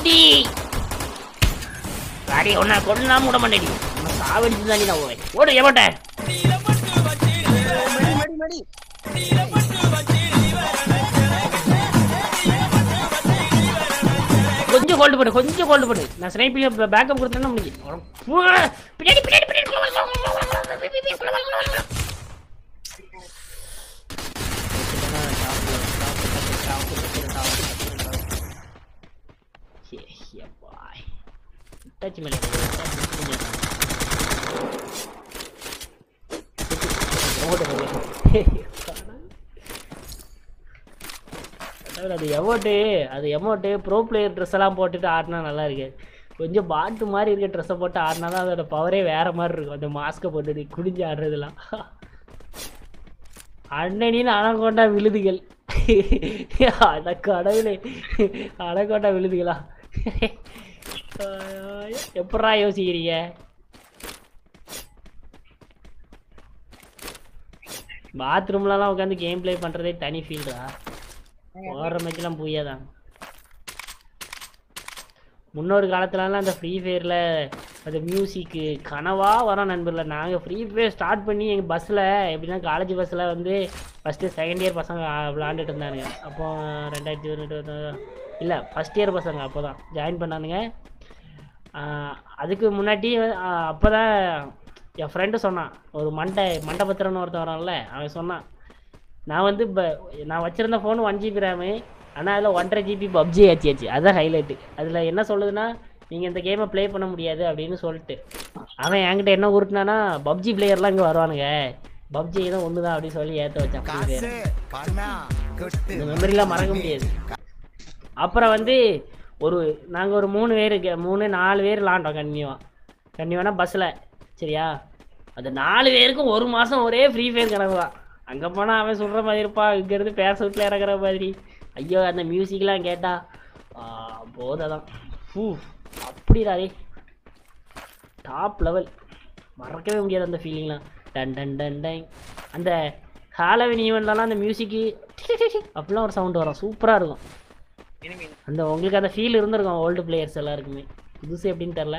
குட்டி அடி உன்னை கொல்லாம விட மாட்டேடி உன்னை சாவடிச்சு தான் நான் போவேன் ஓடு எவட்ட மடி மடி மடி கொஞ்சம் ஹோல்டு பண்ணு கொஞ்சம் ஹோல்டு பண்ணு நான் ஸ்னைப்பிங் பேக்கப் கொடுத்தேன்னா முடிஞ்சு பின்னாடி பின்னாடி பின்னாடி டச் மேலே அதாவது அது எமௌண்ட்டு அது எமௌண்ட்டு ப்ரோ பிளேயர் ட்ரெஸ் எல்லாம் போட்டுட்டு ஆடினா நல்லா இருக்கு கொஞ்சம் பாட்டு மாதிரி இருக்க ட்ரெஸ்ஸை போட்டு ஆடினா தான் அதோட பவரே வேற மாதிரி இருக்கும் அந்த மாஸ்க்கை போட்டுட்டு குடிஞ்சு ஆடுறதுலாம் அண்ணனின் அணகொண்டா விழுதுகள் அட கடவுளே அணகொண்டா விழுதுகளா எப்படா யோசிக்கிறீங்க பாத்ரூம்லலாம் உட்காந்து கேம் ப்ளே பண்ணுறதே தனி ஃபீல்டா ஓடுற மேட்ச்லாம் புரியாதான் முன்னொரு காலத்துலலாம் அந்த ஃப்ரீ ஃபயரில் அந்த மியூசிக்கு கனவாக வரோம் நண்பரில் நாங்கள் ஃப்ரீ ஃபயர் ஸ்டார்ட் பண்ணி எங்கள் பஸ்ஸில் எப்படின்னா காலேஜ் பஸ்ஸில் வந்து ஃபஸ்ட்டு செகண்ட் இயர் பசங்க ஆ- விளாண்டுட்டு இருந்தானுங்க அப்போ ரெண்டாயிரத்தி இருபது இல்லை ஃபஸ்ட் இயர் பசங்க அப்போ தான் ஜாயின் பண்ணானுங்க ஆஹ் அதுக்கு முன்னாடி அப்போ தான் என் ஃப்ரெண்டு சொன்னான் ஒரு மண்டை மண்டபத்திரன்னு ஒருத்தன் வரான்ல அவன் சொன்னான் நான் வந்து இப்போ நான் வச்சுருந்த ஃபோன் ஒன் ஜிபி ரேமு ஆனால் அதில் ஒன்றரை ஜிபி பப்ஜி ஏற்றியாச்சு அதுதான் ஹைலைட்டு அதில் என்ன சொல்லுதுன்னா நீங்கள் இந்த கேமை ப்ளே பண்ண முடியாது அப்படின்னு சொல்லிட்டு அவன் என்கிட்ட என்ன உருட்டினானா பப்ஜி பிளேயர்லாம் இங்கே வருவானுங்க பப்ஜி தான் ஒன்று தான் அப்படின்னு சொல்லி ஏற்ற வச்சான் free fire. காசு பணம் கொட்டு இந்த மெமரிலாம் மறக்க முடியாது அப்புறம் வந்து ஒரு நாங்கள் ஒரு மூணு பேர் மூணு நாலு பேர் விளாண்டோம் கன்னியூவாக கன்னியூவானா பஸ்ஸில் சரியா அது நாலு பேருக்கும் ஒரு மாதம் ஒரே ஃப்ரீ ஃபயர் கணக்கு தான் அங்கே போனால் அவன் சொல்கிற மாதிரி இருப்பா இங்கேருந்து பேரசூட்டில் இறங்குற மாதிரி ஐயோ அந்த மியூசிக்லாம் கேட்டா போதான் ஃபூ அப்படிடா டேய் டாப் லெவல் மறக்கவே முடியாது அந்த ஃபீலிங்லாம் டன் டன் டன் டன் அந்த ஹாலோவின் ஈவெண்ட்லலாம் அந்த மியூசிக்கு அப்படிலாம் ஒரு சவுண்ட் வரும் சூப்பராக இருக்கும் enemy. அந்த உங்களுக்கு அந்த ஃபீல் இருந்திருக்கும் ஓல்டு பிளேயர்ஸ் எல்லாருக்குமே புதுசு எப்படின்னு தெரில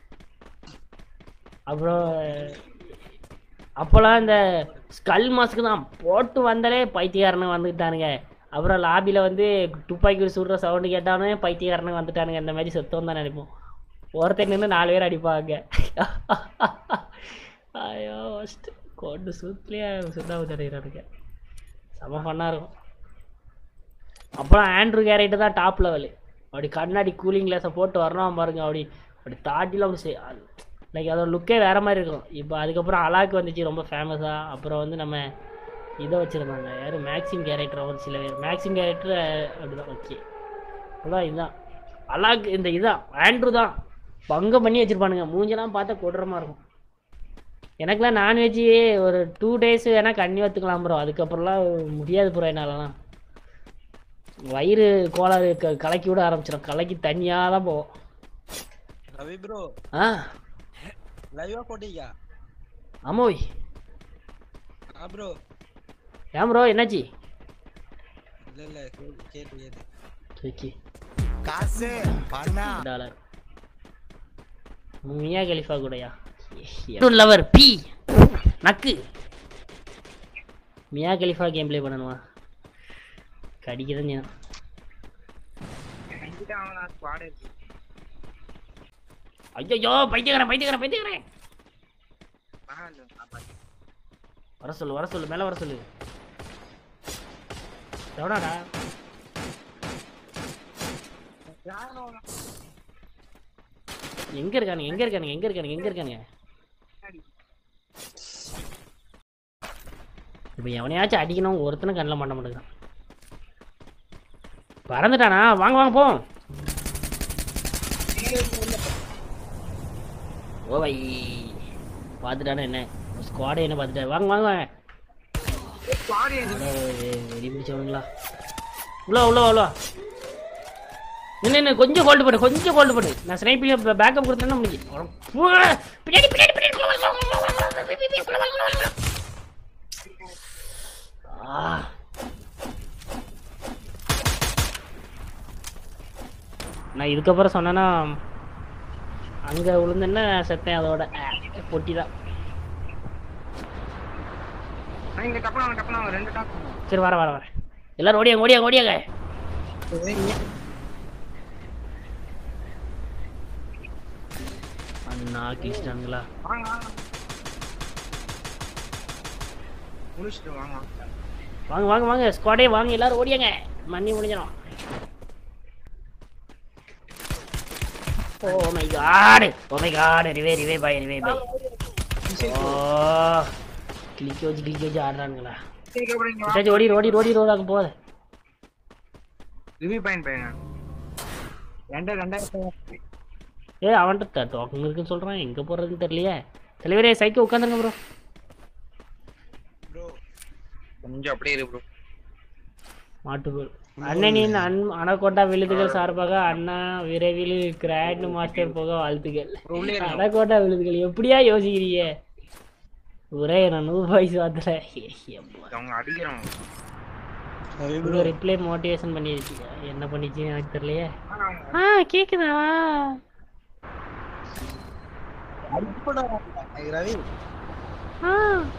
அப்புறம் அப்போல்லாம் இந்த ஸ்கல் மாஸ்க்கு தான் போட்டு வந்தாலே பைத்தியக்காரனுங்க வந்துக்கிட்டானுங்க அப்புறம் லாபியில் வந்து துப்பாக்கி சுடுற சவுண்டு கேட்டானே பைத்தியக்காரனுங்க வந்துட்டானுங்க இந்த மாதிரி செத்தோம் தான் நினைப்போம் ஒருத்தர் நின்று நாலு பேர் அடிப்பாங்க ஐயோ ஃபஸ்ட்டு கொண்டு சுத்துலேயே சுத்தாவு தடைகிறானுங்க செம ஃபன்னாக இருக்கும் அப்புறம் ஆண்ட்ரூ கேரக்டர் தான் டாப் லெவலு அப்படி கண்ணாடி கூலிங் கிளாஸை போட்டு வரணும் பாருங்க அப்படி அப்படி தாட்டிலாம் அப்படி லைக் அதோட லுக்கே வேறு மாதிரி இருக்கும் இப்போ அதுக்கப்புறம் அலாக்கு வந்துச்சு ரொம்ப ஃபேமஸாக அப்புறம் வந்து நம்ம இதை வச்சுருந்தாங்க யார் மேக்ஸிம் கேரக்டர் ஒரு சில பேர் மேக்ஸிம் கேரக்டர் அப்படிதான் ஓகே அதான் இதுதான் அலாக் இந்த இதான் ஆண்ட்ரூ தான் பங்கம் பண்ணி வச்சுருப்பானுங்க மூஞ்செல்லாம் பார்த்தா கொடூரமாக இருக்கும் எனக்குலாம் நான்வெஜ்ஜு ஒரு டூ டேஸ் வேணால் கண்ணி வத்துக்கலாம் ப்ரோ அதுக்கப்புறம்லாம் முடியாது ப்ரோ என்னாலலாம் வயிறு கோளாறு க கலக்கி விட ஆரம்பிச்சிடும் கலக்கி தனியாக தான் போகும் ரவி ப்ரோ ஆ லைவா போட்டீங்க ஆமோய் ஆ ப்ரோ ஏன் ப்ரோ என்னாச்சு இல்ல இல்ல கேட்டு கேட்டு கேட்டு ஓகே காசு பணம் டாலர் மியா கலிஃபா கூடயா லவர் பி நக்கு மியா கலிஃபா கேம் ப்ளே பண்ணணுமா கடிக்கதான் செய்யணும் என்கிட்ட அவன் ஸ்குவாட் இருக்கு ஐயோ பைத்தியக்காரன் பைத்தியக்காரன் பைத்தியக்காரன் மகான் ஆமாம் வர சொல்லு வர சொல்லு மேலே வர சொல்லு எவனாடா எங்க இருக்கானுங்க எங்க இருக்கானுங்க எங்க இருக்கானுங்க எங்க இருக்கானுங்க இப்போ எவனையாச்சும் அடிக்கணும் ஒருத்தனும் கண்ணில் மாட்ட மாட்டேங்கிறான் பறந்துட்டானா வாங்க வாங்க போ ஓ வை பார்த்துட்டானா என்ன ஸ்குவாடே என்ன பார்த்துட்டா வாங்க வாங்க வாங்க அட, வெ- வெடி பிடிச்சவனுங்களா உள்ள உள்ள உள்ள நின்று நின்று கொஞ்சம் ஹோல்டு பண்ணு கொஞ்சம் ஹோல்டு பண்ணு நான் ஸ்னைப்பிங் பேக்கப் கொடுத்தேன்னா முடிஞ்சு பின்னாடி பின்னாடி பின்னாடி ஆ நான் இதுக்கப்புறம் சொன்னேன்னா அங்கே விழுந்தேன்னா செத்தேன் அதோட பொட்டி தான் நான் இங்க டப்பலாம் டப்பலாம் ரெண்டு டாப் சரி வர வர வர எல்லாரும் ஓடியாங்க ஓடியாங்க ஓடியாங்க அண்ணா கிழிச்சிட்டாங்களா வாங்க வாங்க முடிச்சுட்டு வாங்க வாங்க வாங்க வாங்க ஸ்குவாடே வாங்க எல்லாரும் ஓடியாங்க மண்ணி முடிஞ்சிடும் oh my god oh my god ரிவே ரிவே பை ரிவே பை ஓ கிளிக்க வச்சு கிளிக்க வச்சு ஆடுறானுங்களா சரி ஓடி ஓடி ஓடி ரோடு அங்கே போகுது ரிவ்யூ பாயிண்ட் பையன் ரெண்டா ரெண்டாயிரம் ஏ அவன்கிட்ட டோக்கன் இருக்குன்னு சொல்கிறான் எங்கே போகிறதுன்னு தெரியலையே தலைவரே சைக்கிள் உட்காந்துருங்க ப்ரோ ப்ரோ கொஞ்சம் அப்படியே இரு ப்ரோ மாட்டுக்கோள் அண்ணனின் அன் அணக்கோட்டா விழுதுகள் சார்பாக அண்ணா விரைவில் கிராண்ட் மாஸ்டர் போக வாழ்த்துக்கள் உள்ளே இருங்க. அணக்கோட்டா விழுதுகள் எப்படியா யோசிக்கிறீங்க ஒரே நான் நூறு வயசு வாத்துல அவங்க அடிக்கிறாங்க ரிப்ளை மோட்டிவேஷன் பண்ணிடுச்சு என்ன பண்ணிச்சுன்னு எனக்கு தெரியலையே ஆ கேக்குதா ரவி ஆ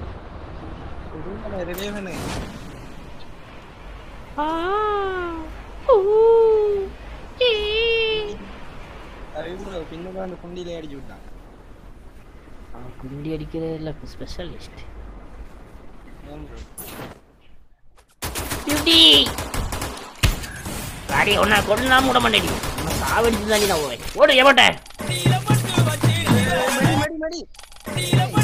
ரிலேவனு ஆ ஊ ஈ. ரவி ப்ரோ பின்னதான் அந்த குண்டியிலே அடிச்சு விட்டான் அவன் குண்டி அடிக்கிறது இல்லை ஸ்பெஷலிஸ்ட் ஏன் ப்ரோ பியூட்டி காடி ஒன்னா கொண்டா மூட மாட்டேடி சாவடிச்சு தாண்டி நான் போவேன் ஓடு எவட்ட மடி மடி மடி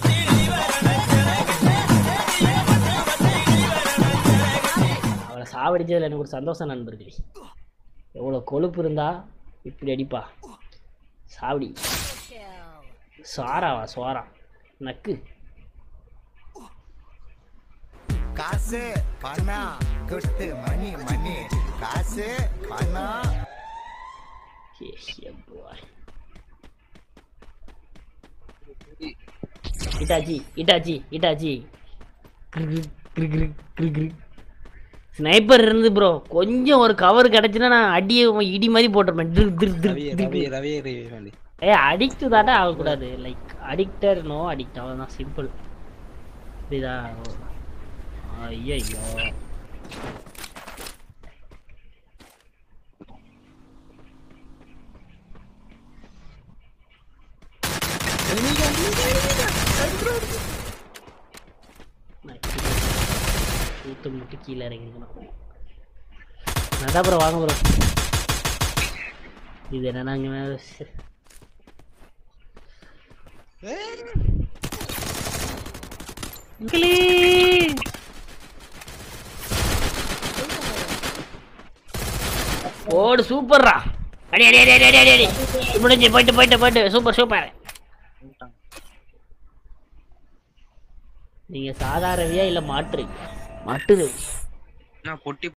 அவளை சாவடிச்சதுல எனக்கு ஒரு சந்தோஷம் நண்பர்களே எவ்வளோ கொழுப்பு இருந்தா இப்படி அடிப்பா சாவடி சுவாராவா சுவாரா நக்கு காசு பணம் கொட்டு மணி மணி காசு பணம் boy. Itachi Itachi Itachi sniper இருந்து ப்ரோ கொஞ்சம் ஒரு கவர் கிடைச்சுன்னா நான் அடியை இடி மாதிரி போட்டிருப்பேன் திரு திரு திரு ரவி திரு. ரவி ரவி ரவி வேண்டி ஏ அடிக்ட் தாட்டா ஆகக்கூடாது லைக் அடிக்டர் நோ அடிக்ட் அவ்வளோதான் சிம்பிள் புரியுதா ஐயோ ஊத்து முட்டு கீழே இறங்கிக்கணும் அதான் ப்ரோ வாங்க ப்ரோ இது என்னன்னா இங்கே மேலே கிளி ஓடு சூப்பர்ரா அடி அடி அடி அடி அடி அடி அடி முடிஞ்சு போயிட்டு போயிட்டு போயிட்டு சூப்பர் சூப்பர் நீங்க சாதாரணவியா இல்ல மாட்டு மாட்டு நான் பொட்டி